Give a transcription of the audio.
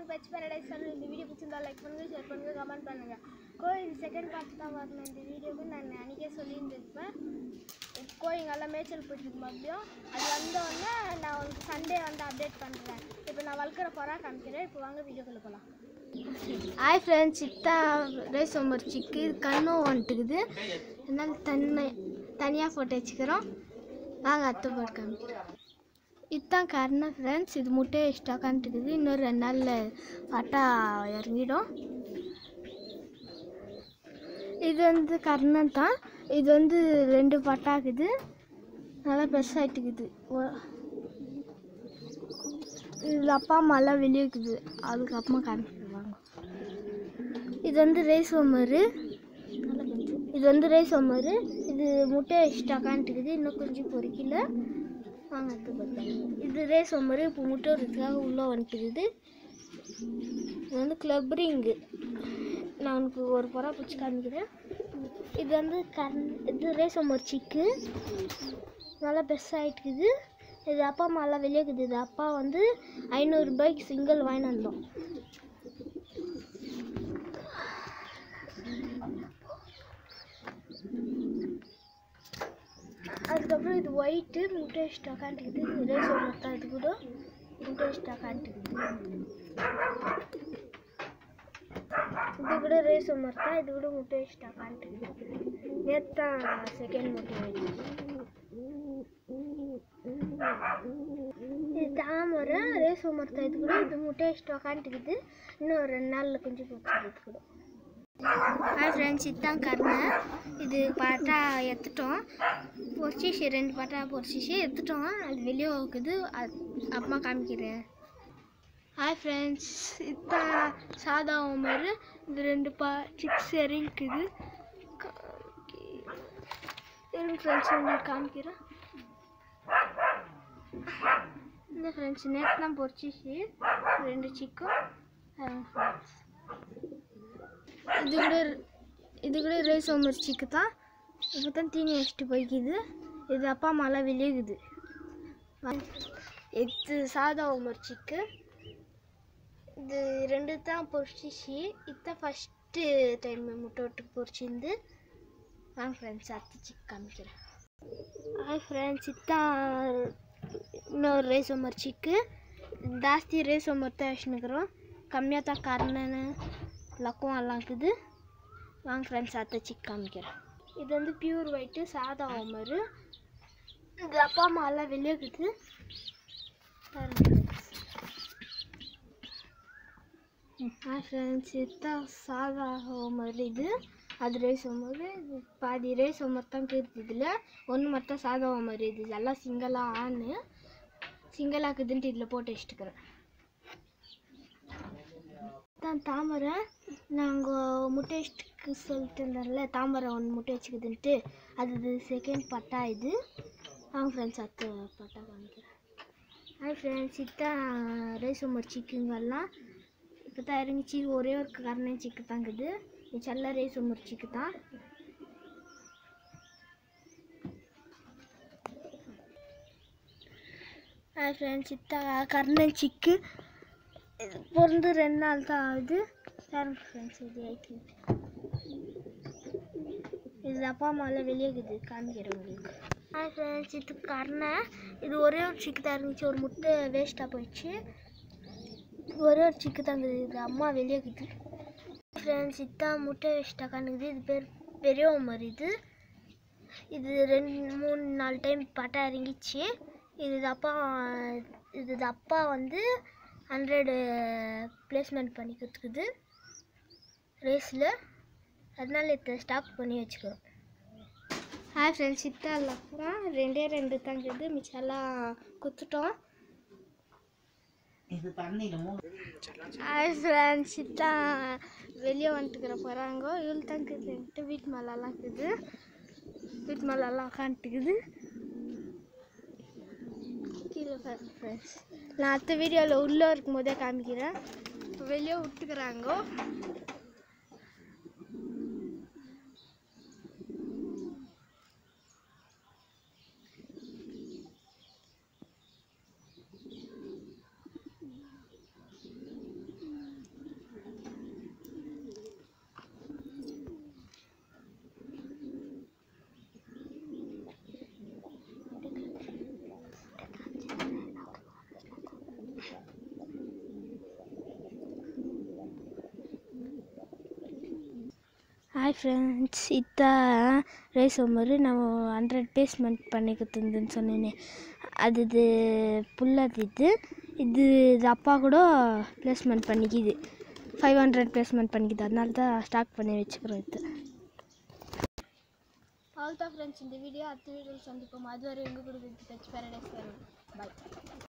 உங்கள் pets paradise channel இந்த video பிடிச்சிருந்தா லைக் பண்ணுங்கள் ஷேர் பண்ணுங்கள் கமெண்ட் பண்ணுங்கள் கோயில் செகண்ட் பார்ட் தான் வரணும் இந்த வீடியோக்கு நான் அன்றைக்கே சொல்லியிருந்திருப்பேன் கோயிங்கெல்லாம் மேய்ச்சல் போயிட்டு மறுபடியும் அது வந்தோடனே நான் உங்களுக்கு சண்டே வந்து அப்டேட் பண்ணுறேன் இப்போ நான் வளர்க்குற புறா காமிக்கிறேன் இப்போ வாங்க வீடியோக்குள்ளே போகலாம் ஹாய் ஃப்ரெண்ட்ஸ் இத்தா ரேஸ் ஒரு சிக்கு இது கண்ணும் வந்துட்டுக்குது அதனால தன்னை தனியாக ஃபோட்டோ வச்சுக்கிறோம் வாங்க அத்தை போட்டு காமிக்கிறேன் இதுதான் கர்ண ஃப்ரெண்ட்ஸ் இது முட்டையை ஸ்டாக்கான்ட்டுக்குது இன்னொரு ரெண்டு நாளில் பட்டா இறங்கிடும் இது வந்து கர்ணன் தான் இது வந்து ரெண்டு பட்டாக்குது நல்லா பெருசாகிட்டுக்குது இது அப்பா அம்மாலாம் வெளியே இருக்குது அதுக்கு அப்புறமா காமிச்சிருவாங்க இது வந்து ரேஸ் ஒம்மரு இது வந்து ரேஸ் ஒம்மரு இது முட்டை ஸ்டாக்கான்ட்டுக்குது இன்னும் கொஞ்சம் பொறிக்கல வாங்க அடுத்து பார்க்கலாம் இது ரேஸ் ஒம்மரு இப்போ முட்டை வரதுக்காக உள்ளே வந்துட்டுக்குது இது வந்து கிளப் ரிங்கு நான் உனக்கு ஒரு புறா பிடிச்சி காமிக்கிறேன் இது வந்து கண் இது ரேஸ் ஒம்மர் சிக்கு நல்லா பெருசாகிட்டுக்குது இது அப்பா அம்மாலாம் வெளியே இருக்குது இது அப்பா வந்து ஐநூறுரூபாய்க்கு சிங்கிள் வாங்கிட்டு வந்தோம் அதுக்கப்புறம் இது ஒயிட்டு முட்டை ஸ்டாக்கான்ட்டுக்குது இது ரேஸ் ஒம்மர் தான் இது கூட முட்டை ஸ்டாக்கான்ட்டுக்குது இது கூட ரேஸ் ஒம்மர் தான் இது கூட முட்டை ஸ்டாக்கான்ட்டுக்குது நேற்று தான் செகண்ட் முட்டை வச்சு இது தாமரை ரேஸ் ஒம்மர் தான் இது கூட இது முட்டை ஸ்டாக்கான்ட்டுக்குது இன்னும் ஒரு ரெண்டு நாளில் கொஞ்சம் போச்சு இது கூட ஹாய் ஃப்ரெண்ட்ஸ் இதுதான் கருணை இது பாட்டா எடுத்துட்டோம் பொரிச்சிச்சு ரெண்டு பாட்டா பொரிச்சிச்சு எடுத்துட்டோம் அது வெளியே இருக்குது அது அப்புறமா காமிக்கிறேன் ஹாய் ஃப்ரெண்ட்ஸ் இதுதான் சாதா உமர் இது ரெண்டு பா சிக்ஸ் இறங்கிக்குது இருங்க ஃப்ரெண்ட்ஸ் உங்களுக்கு காமிக்கிறேன் இந்த ஃப்ரெண்ட்ஸ் நேற்று தான் பொரிச்சிச்சு ரெண்டு சிக்கும் ஃப்ரெண்ட்ஸ் இது கூட இது கூட ரேஸ் ஒமர் சிக்கு தான் இப்போ தான் தீனி வச்சுட்டு போய்க்குது இது அப்பா அம்மாலாம் வெளியேக்குது இது சாதா ஒமர் சிக்கு இது ரெண்டு தான் பொரிச்சிச்சு இதுதான் ஃபஸ்ட்டு டைம் முட்டை விட்டு பொரிச்சிருந்து வாங்க ஃப்ரெண்ட்ஸ் அடுத்த சிக் காமிக்கிறேன் ஹாய் ஃப்ரெண்ட்ஸ் இதுதான் இன்னொரு ரேஸ் ஒமர் சிக்கு ஜாஸ்தி ரேஸ் ஒமர் தான் வச்சுன்னுக்குறோம் கம்மியாக தான் கர்ணன்னு லக்கம் எல்லாம் இருக்குது வாங்க ஃப்ரெண்ட்ஸ் அத்தை சிக் காமிக்கிறேன் இது வந்து பியூர் ஒயிட்டு சாதா ஓமரு இது அப்பா அம்மா எல்லாம் வெளியே இருக்குது ஹாய் ஃப்ரெண்ட்ஸ் இதுதான் சாதா ஓமர் இது அது ரேஸ் ஓமர் இது பாதி ரேஸ் ஓமர் தான் இருக்குது இதில் ஒன்று மட்டும் சாதா ஓமர் இது எல்லாம் சிங்கிளாக ஆணு சிங்கிளாக்குதுன்ட்டு இதில் போட்டு வச்சுட்டுக்கிறேன் தான் தாமரை நாங்கள் முட்டை வச்சுக்கு சொல்லிட்டு இருந்தோம்ல தாமரை ஒன்று முட்டை வச்சுக்குதுன்ட்டு அது செகண்ட் பட்டா இது வாங்க ஃப்ரெண்ட்ஸ் அத்தை பட்டா காமிக்கிறேன் ஹாய் ஃப்ரெண்ட்ஸ் இதான் ரேஸ் உமர் சிக்குங்கெல்லாம் இப்போ தான் இறங்கிச்சு ஒரே ஒரு கரணை சிக்கு தாங்குது மிச்செல்லாம் ரேஸ் உமர் சிக்கு தான் ஹாய் ஃப்ரெண்ட்ஸ் இதான் கர்ணன் சிக்கு இது பிறந்து ரெண்டு நாள் தான் ஆகுது பாருங்க ஃப்ரெண்ட்ஸ் இது ஆயிட்டு இது அப்பா அம்மாவில் வெளியே இருக்குது காமிக்கிறேன் உங்களுக்கு ஹாய் ஃப்ரெண்ட்ஸ் இது கர்ணை இது ஒரே ஒரு சிக்கு தான் இருந்துச்சு ஒரு முட்டை வேஸ்ட்டாக போயிடுச்சு ஒரே ஒரு சிக்கு தான் இருக்குது இது அம்மா வெளியே இருக்குது ஃப்ரெண்ட்ஸ் இதுதான் முட்டை வேஸ்ட்டாக காணுக்குது இது பேர் பெரிய மாதிரி இது இது ரெண்டு மூணு நாலு டைம் பட்டா இறங்கிச்சு இது அப்பா இது அப்பா வந்து ஹண்ட்ரடு பிளேஸ்மெண்ட் பண்ணி கொடுத்துக்குது ரேஸில் அதனால இதை ஸ்டாக் பண்ணி வச்சுக்கிறோம் ஹாய் ஃப்ரெண்ட்ஸ் இத்தான் அப்புறம் ரெண்டே ரெண்டு தங்குது மிச்செல்லாம் குத்துட்டோம் இது தண்ணியில் மூணு ஹாய் ஃப்ரெண்ட்ஸ் இத்தான் வெளியே வந்துட்டுக்கிற போகிறாங்க இவ்வளோ தங்குதுன்ட்டு வீட்டு மேலெல்லாம் இருக்குது வீட்டு மேலெல்லாம் உட்காந்துட்டுக்குது கீழே பாருங்க ஃப்ரெண்ட்ஸ் நான் அடுத்த வீடியோவில் உள்ளே இருக்கும்போதே காமிக்கிறேன் இப்போ வெளியே விட்டுக்கிறாங்க ಹಾಯ್ ಫ್ರೆಂಡ್ಸ್ ಇತ್ತ ರೈಸ್ ಒಮ್ಮರು ನಾವು ಹಂಡ್ರೆಡ್ ಪ್ಲೇಸ್ಮೆಂಟ್ பண்ணிக்கிட்டுருந்துன்னு சொன்னேனே அது இது புல்லதிது இது இது அப்பா கூட ப்ளேஸ்மெண்ட் பண்ணிக்கிது ஃபைவ் ஹண்ட்ரட் ப்ளேஸ்மெண்ட் பண்ணிக்கிது அதனால தான் ஸ்டாக் பண்ணி வச்சுக்கிறோம் இது அவ்வளோதான் ஃப்ரெண்ட்ஸ் இந்த வீடியோ அடுத்த வீடியோவில் சந்திப்போம் அதுவரை எங்கள் கூட டச் பேரடைஸ் வரும் பாய்